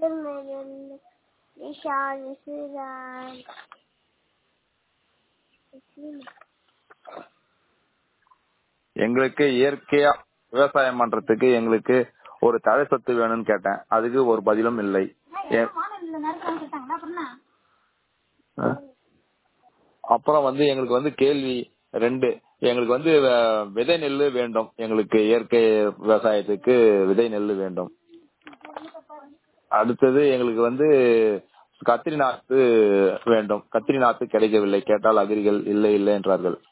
விஷால் விசுரான் எங்களுக்கு இயற்கையா விவசாயம் பண்றதுக்கு எங்களுக்கு ஒரு தழை சொத்து வேணும்னு கேட்டேன் அதுக்கு ஒரு பதிலும் இல்லை ஏ- அஹ். அப்புறம் வந்து எங்களுக்கு வந்து கேள்வி ரெண்டு எங்களுக்கு வந்து அஹ், விதை நெல்லு வேண்டும் எங்களுக்கு இயற்கை விவசாயத்துக்கு விதை நெல்லு வேண்டும் அடுத்தது எங்களுக்கு வந்து கத்திரி நாத்து வேண்டும் கத்திரி நாத்து கிடைக்கவில்லை கேட்டால் அகிரிகள் இல்லை இல்லை என்றார்கள்